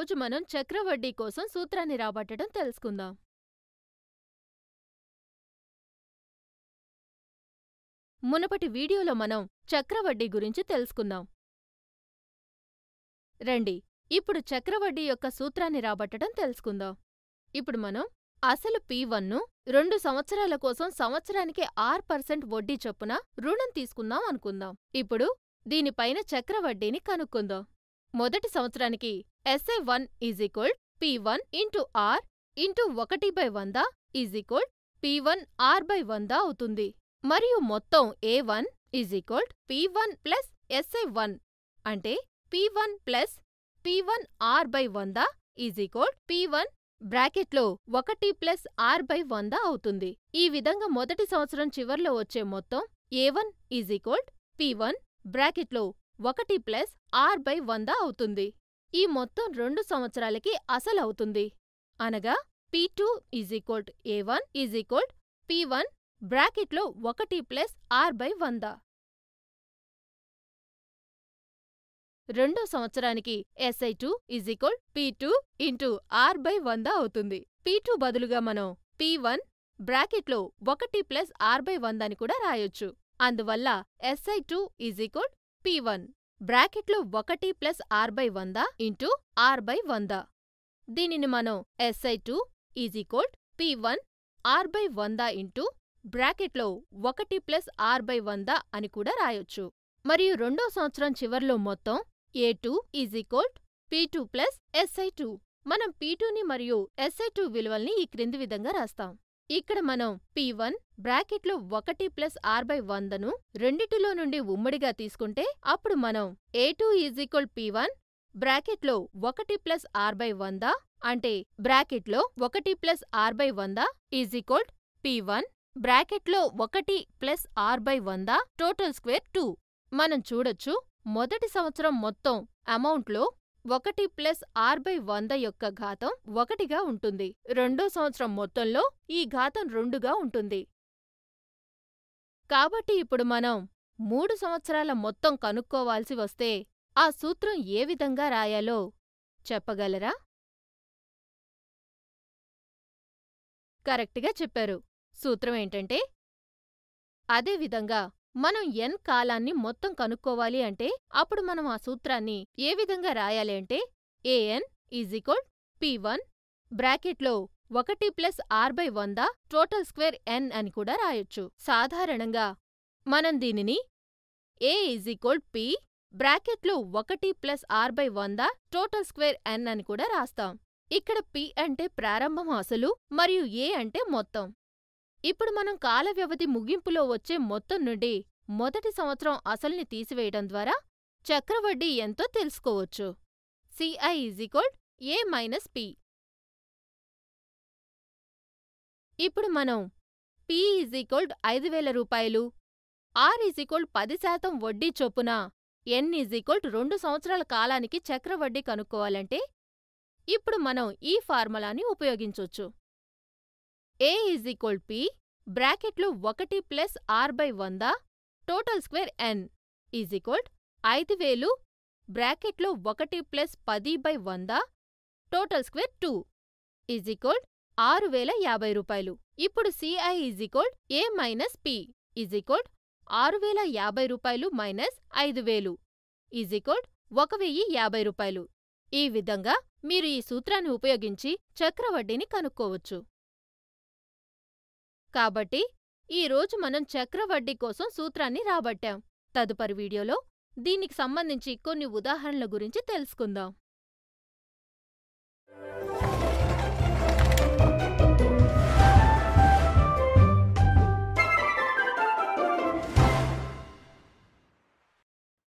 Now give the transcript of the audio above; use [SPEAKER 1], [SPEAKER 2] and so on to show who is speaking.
[SPEAKER 1] రోజు మనం చక్రవడ్డీ కోసం సూత్రాన్ని రాబట్టడం తెలుసుకుందాం మునుపటి వీడియోలో మనం చక్రవడ్డీ గురించి తెలుసుకున్నాం రండి ఇప్పుడు చక్రవడ్డీ యొక్క సూత్రాన్ని రాబట్టడం తెలుసుకుందాం ఇప్పుడు మనం అసలు పీ వన్ను రెండు సంవత్సరాల కోసం సంవత్సరానికి ఆరు పర్సెంట్ వడ్డీ చొప్పున రుణం తీసుకుందాం అనుకుందాం ఇప్పుడు దీనిపైన చక్రవడ్డీని కనుక్కుందాం మొదటి సంవత్సరానికి SA one is equal P one into R into ఒకటి బై వంద is equal P one R by వంద అవుతుంది మరియు మొత్తం A one is equal P one plus SA one అంటే P one plus P one R by వంద is equal P one బ్రాకెట్లో ఒకటి ప్లస్ ఆర్ బై వంద అవుతుంది ఈ విధంగా మొదటి సంవత్సరం చివర్లో వచ్చే మొత్తం A one is equal P one బ్రాకెట్లో ఒకటి ప్లస్ ఆర్ బై వంద అవుతుంది ఈ మొత్తం రెండు సంవత్సరాలకి అసలవుతుంది అనగా P two is equal A one is equal P one బ్రాకెట్లో ఒకటి ప్లస్ ఆర్ బై వంద రెండో సంవత్సరానికి SI two is equal P two into R by వంద అవుతుంది పీ టూ బదులుగా మనం పీ వన్ బ్రాకెట్లో ఒకటి ప్లస్ ఆర్ బై వంద అని కూడా రాయొచ్చు అందువల్ల SI two is equal P one బ్రాకెట్లో ఒకటి ప్లస్ ఆర్ బై వంద ఇంటూ ఆర్ బై వంద దీనిని మనం SI two is equal P one R by వంద ఇంటూ బ్రాకెట్లో ఒకటి ప్లస్ ఆర్ బై వంద అని కూడా రాయొచ్చు మరియు రెండో సంవత్సరం చివర్లో మొత్తం A two is equal P two plus SI two మనం పీ టూని మరియు ఎస్ఐ టూ విలువల్ని ఈ క్రింది విధంగా రాస్తాం ఇక్కడ మనం పీ వన్ బ్రాకెట్లో ఒకటి ప్లస్ ఆర్ బై వందను రెండిటిలో నుండి ఉమ్మడిగా తీసుకుంటే అప్పుడు మనం A two is equal P one బ్రాకెట్లో ఒకటి ప్లస్ ఆర్ బై వంద అంటే బ్రాకెట్లో ఒకటి ప్లస్ ఆర్ బై వంద ఈజ్ ఈక్వల్ పీ వన్ బ్రాకెట్లో ఒకటి ప్లస్ ఆర్ బై వంద టోటల్ స్క్వేర్ టూ మనం చూడొచ్చు మొదటి సంవత్సరం మొత్తం అమౌంట్లో ఒకటి ప్లస్ ఆర్ బై వంద యొక్క ఘాతం ఒకటిగా ఉంటుంది రెండో సంవత్సరం మొత్తంలో ఈ ఘాతం రెండుగా ఉంటుంది కాబట్టి ఇప్పుడు మనం మూడు సంవత్సరాల మొత్తం కనుక్కోవాల్సి వస్తే ఆ సూత్రం ఏ విధంగా రాయాలో చెప్పగలరా కరెక్ట్గా చెప్పారు సూత్రం ఏంటంటే అదేవిధంగా మనం ఎన్ కాలాన్ని మొత్తం కనుక్కోవాలి అంటే అప్పుడు మనం ఆ సూత్రాన్ని ఏ విధంగా రాయాలి అంటే AN is equal P one బ్రాకెట్లో ఒకటి ప్లస్ ఆర్ బై వంద టోటల్ స్క్వేర్ ఎన్ అని కూడా రాయొచ్చు సాధారణంగా మనం దీనిని ఏ ఈజ్ ఈక్వల్ పి బ్రాకెట్లో ఒకటి ప్లస్ ఆర్ బై వంద టోటల్ స్క్వేర్ ఎన్ అని కూడా రాస్తాం ఇక్కడ పి అంటే ప్రారంభం అసలు మరియు ఏ అంటే మొత్తం ఇప్పుడు మనం కాల వ్యవధి ముగింపులో వచ్చే మొత్తం నుండి మొదటి సంవత్సరం అసల్ని తీసివేయడం ద్వారా చక్రవడ్డీ ఎంతో తెలుసుకోవచ్చు CI is equal A minus P ఇప్పుడు మనం పి ఈజ్ ఈక్వల్ ఐదు వేల రూపాయలు ఆర్ ఈజ్ ఈక్వల్ పది శాతం వడ్డీ చొప్పున ఎన్ ఈజ్ ఈక్వల్ రెండు సంవత్సరాల కాలానికి చక్రవడ్డీ కనుక్కోవాలంటే ఇప్పుడు మనం ఈ ఫార్ములాని ఉపయోగించొచ్చు ఏ ఈజ్ ఈక్వల్ పి బ్రాకెట్లో ఒకటి ప్లస్ ఆర్ బై వంద total square n is equal ఐదు వేలు బ్రాకెట్లో ఒకటి ప్లస్ పది బై వంద total square two is equal ఆరు వేల యాభై రూపాయలు ఇప్పుడు CI is equal A minus P is equal ఆరు వేల యాభై రూపాయలు మైనస్ ఐదు వేలు ఈజ్ ఈక్వల్ ఒక వెయ్యి యాభై రూపాయలు ఈ విధంగా మీరు ఈ సూత్రాన్ని ఉపయోగించి చక్రవడ్డీని కనుక్కోవచ్చు కాబట్టి ఈ రోజు మనం చక్రవడ్డీ కోసం సూత్రాన్ని రాబట్టాం తదుపరి వీడియోలో దీనికి సంబంధించి కొన్ని ఉదాహరణల గురించి తెలుసుకుందాం